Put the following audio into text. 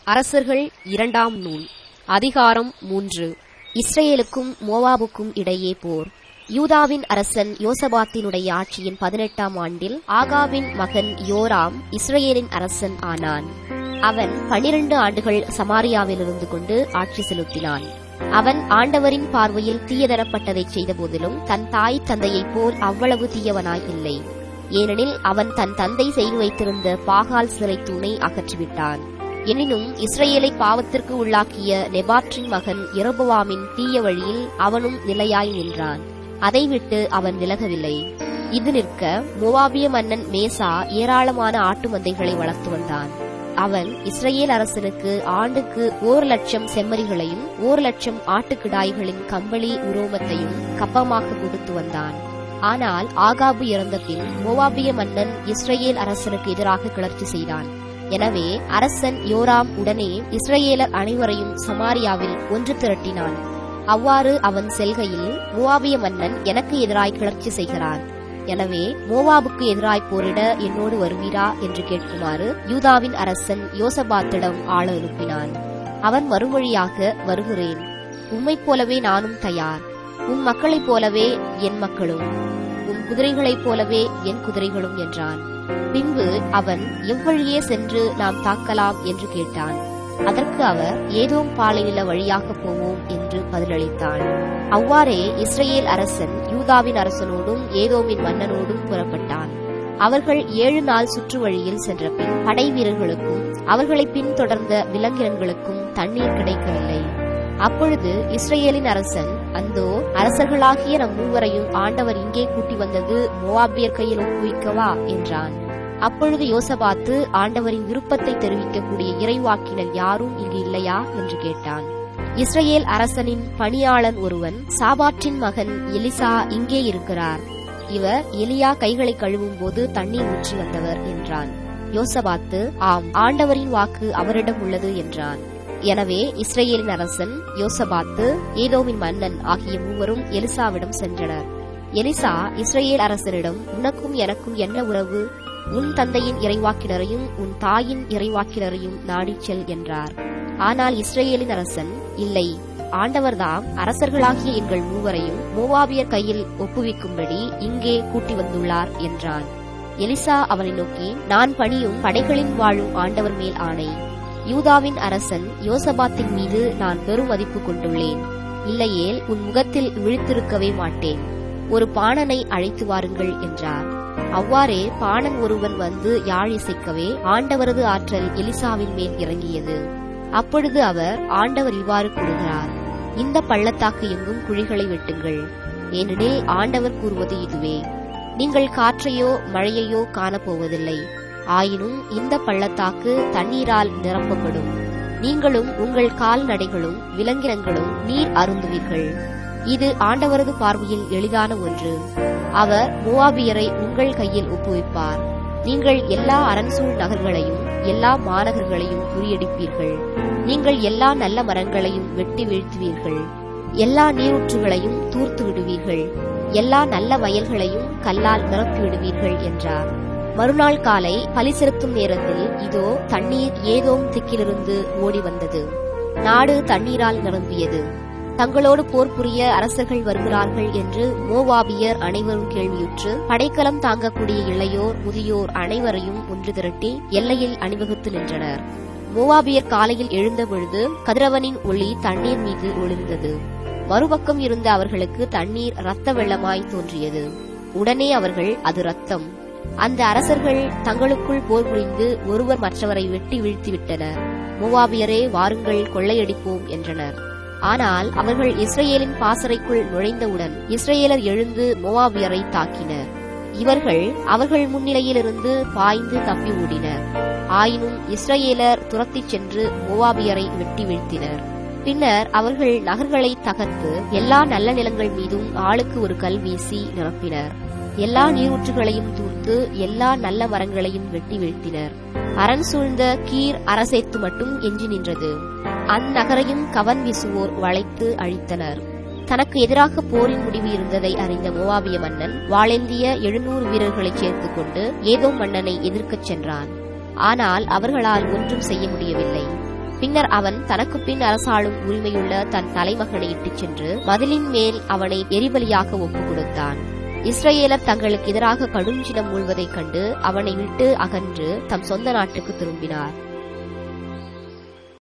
அரசர்கள் இரண்டாம் நூல் அதிகாரம் மூன்று இஸ்ரேலுக்கும் மோவாபுக்கும் இடையே போர் யூதாவின் அரசன் யோசபாத்தினுடைய ஆட்சியின் பதினெட்டாம் ஆண்டில் ஆகாவின் மகன் யோராம் இஸ்ரேலின் அரசன் ஆனான் அவன் பனிரண்டு ஆண்டுகள் சமாரியாவில் இருந்து கொண்டு ஆட்சி செலுத்தினான் அவன் ஆண்டவரின் பார்வையில் தீயதரப்பட்டதைச் செய்த போதிலும் தன் தாய் தந்தையைப் போல் அவ்வளவு தீயவனாய் இல்லை ஏனெனில் அவன் தன் தந்தை செய்து வைத்திருந்த பாகால் சிலை தூணை அகற்றிவிட்டான் எனினும் இஸ்ரேலை பாவத்திற்கு உள்ளாக்கிய நெபாற்றின் மகன் எரோபவாமின் தீய வழியில் அவனும் நிலையாய் நின்றான் அதை விட்டு அவன் விலகவில்லை இது நிற்க மோவாபிய மன்னன் மேசா ஏராளமான ஆட்டு மந்தைகளை வளர்த்து வந்தான் அவன் இஸ்ரேல் அரசனுக்கு ஆண்டுக்கு ஓர் லட்சம் செம்மறிகளையும் ஓர் லட்சம் ஆட்டுக்கிடாய்களின் கம்பளி உரோமத்தையும் கப்பமாக கொடுத்து வந்தான் ஆனால் ஆகாபு இறந்த பின் மோவாபிய மன்னன் இஸ்ரேல் அரசனுக்கு எதிராக கிளர்ச்சி செய்தான் எனவே அரசன் யோராம் உடனே இஸ்ரேலர் அனைவரையும் சமாரியாவில் ஒன்று திரட்டினான் அவ்வாறு அவன் செல்கையில் மோவாபிய மன்னன் எனக்கு எதிராய் கிளர்ச்சி செய்கிறான் எனவே மோவாபுக்கு எதிராய் போரிட என்னோடு வருவீரா என்று கேட்குமாறு யூதாவின் அரசன் யோசபாத்திடம் ஆள அனுப்பினான் அவன் மறுமொழியாக வருகிறேன் உம்மைப் போலவே நானும் தயார் உன் மக்களைப் போலவே என் மக்களும் உன் குதிரைகளைப் போலவே என் குதிரைகளும் என்றான் பின்பு அவன் எவ்வழியே சென்று நாம் தாக்கலாம் என்று கேட்டான் அதற்கு அவர் ஏதோம் பாலைநில வழியாக போவோம் என்று பதிலளித்தான் அவ்வாறே இஸ்ரேல் அரசன் யூதாவின் அரசனோடும் ஏதோமின் மன்னனோடும் புறப்பட்டான் அவர்கள் ஏழு நாள் சுற்று வழியில் சென்ற பின் படை வீரர்களுக்கும் அவர்களை பின்தொடர்ந்த விலங்கினங்களுக்கும் தண்ணீர் கிடைக்கவில்லை அப்பொழுது இஸ்ரேலின் அரசன் அந்தோ அரசர்களாகிய நம் மூவரையும் ஆண்டவர் இங்கே கூட்டி வந்தது மோவாபியர் கையில் ஒப்புவிக்கவா என்றான் அப்பொழுது யோசபாத்து ஆண்டவரின் விருப்பத்தை தெரிவிக்கக்கூடிய இறைவாக்கினர் யாரும் இங்கு இல்லையா என்று கேட்டான் இஸ்ரேல் அரசனின் பணியாளன் ஒருவன் சாபாற்றின் மகன் எலிசா இங்கே இருக்கிறார் இவர் எலியா கைகளை கழுவும் போது தண்ணீர் ஊற்றி வந்தவர் என்றான் யோசபாத்து ஆம் ஆண்டவரின் வாக்கு அவரிடம் உள்ளது என்றான் எனவே இஸ்ரேலின் அரசன் யோசபாத்து ஏதோமின் மன்னன் ஆகிய மூவரும் எலிசாவிடம் சென்றனர் எலிசா இஸ்ரேல் அரசரிடம் உனக்கும் எனக்கும் என்ன உறவு உன் தந்தையின் இறைவாக்கினரையும் உன் தாயின் இறைவாக்கினரையும் நாடிச் செல் என்றார் ஆனால் இஸ்ரேலின் அரசன் இல்லை ஆண்டவர்தாம் அரசர்களாகிய எங்கள் மூவரையும் மோவாபியர் கையில் ஒப்புவிக்கும்படி இங்கே கூட்டி வந்துள்ளார் என்றான் எலிசா அவனை நோக்கி நான் பணியும் படைகளின் வாழும் ஆண்டவர் மேல் ஆணை யூதாவின் அரசன் யோசபாத்தின் மீது நான் பெரும் மதிப்பு கொண்டுள்ளேன் இல்லையேல் உன் முகத்தில் விழித்திருக்கவே மாட்டேன் ஒரு பாணனை அழைத்து வாருங்கள் என்றார் அவ்வாறே பாணன் ஒருவன் வந்து யாழ் இசைக்கவே ஆண்டவரது ஆற்றல் எலிசாவின் மேல் இறங்கியது அப்பொழுது அவர் ஆண்டவர் இவ்வாறு கூறுகிறார் இந்த பள்ளத்தாக்கு எங்கும் குழிகளை வெட்டுங்கள் ஏனெனில் ஆண்டவர் கூறுவது இதுவே நீங்கள் காற்றையோ மழையையோ காணப்போவதில்லை ஆயினும் இந்த பள்ளத்தாக்கு தண்ணீரால் நிரப்பப்படும் நீங்களும் உங்கள் கால்நடைகளும் விலங்கினங்களும் நீர் அருந்துவீர்கள் இது ஆண்டவரது பார்வையில் எளிதான ஒன்று அவர் மோவாபியரை உங்கள் கையில் ஒப்புவிப்பார் நீங்கள் எல்லா அரண்சூழ் நகர்களையும் எல்லா மாநகர்களையும் முறியடிப்பீர்கள் நீங்கள் எல்லா நல்ல மரங்களையும் வெட்டி வீழ்த்துவீர்கள் எல்லா நீரூற்றுகளையும் தூர்த்து விடுவீர்கள் எல்லா நல்ல வயல்களையும் கல்லால் நிரப்பி விடுவீர்கள் என்றார் மறுநாள் காலை பலி செலுத்தும் நேரத்தில் இதோ தண்ணீர் ஏதோம் திக்கிலிருந்து ஓடி வந்தது நாடு தண்ணீரால் நிரம்பியது தங்களோடு போர் புரிய அரசர்கள் வருகிறார்கள் என்று மோவாபியர் அனைவரும் கேள்வியுற்று படைக்கலம் தாங்கக்கூடிய இளையோர் முதியோர் அனைவரையும் ஒன்று திரட்டி எல்லையில் அணிவகுத்து நின்றனர் மோவாபியர் காலையில் எழுந்த பொழுது கதிரவனின் ஒளி தண்ணீர் மீது ஒளிர்ந்தது மறுபக்கம் இருந்த அவர்களுக்கு தண்ணீர் இரத்த வெள்ளமாய் தோன்றியது உடனே அவர்கள் அது ரத்தம் அந்த அரசர்கள் தங்களுக்குள் போர் புரிந்து ஒருவர் மற்றவரை வெட்டி வீழ்த்திவிட்டனர் மோவாபியரே வாருங்கள் கொள்ளையடிப்போம் என்றனர் ஆனால் அவர்கள் இஸ்ரேலின் பாசறைக்குள் நுழைந்தவுடன் இஸ்ரேலர் எழுந்து மோவாபியரை தாக்கினர் இவர்கள் அவர்கள் முன்னிலையிலிருந்து பாய்ந்து தப்பி ஓடினர் ஆயினும் இஸ்ரேலர் துரத்திச் சென்று மோவாபியரை வெட்டி வீழ்த்தினர் பின்னர் அவர்கள் நகர்களை தகர்த்து எல்லா நல்ல நிலங்கள் மீதும் ஆளுக்கு ஒரு கல் வீசி நிரப்பினர் எல்லா நீரூற்றுகளையும் தூர்த்து எல்லா நல்ல மரங்களையும் வெட்டி வீழ்த்தினர் அரண் சூழ்ந்த கீர் அரசேத்து மட்டும் எஞ்சி நின்றது அந்நகரையும் கவன் வீசுவோர் வளைத்து அழித்தனர் தனக்கு எதிராக போரின் முடிவு இருந்ததை அறிந்த மோவாபிய மன்னன் வாளேந்திய எழுநூறு வீரர்களைச் சேர்த்துக் கொண்டு ஏதோ மன்னனை எதிர்க்கச் சென்றான் ஆனால் அவர்களால் ஒன்றும் செய்ய முடியவில்லை பின்னர் அவன் தனக்கு பின் அரசாளும் உரிமையுள்ள தன் தலைமகனை இட்டுச் சென்று மதிலின் மேல் அவனை எரிபலியாக ஒப்புக் கொடுத்தான் இஸ்ரேலர் தங்களுக்கு எதிராக கடுஞ்சினம் மூழ்வதைக் கண்டு அவனை விட்டு அகன்று தம் சொந்த நாட்டுக்கு திரும்பினார்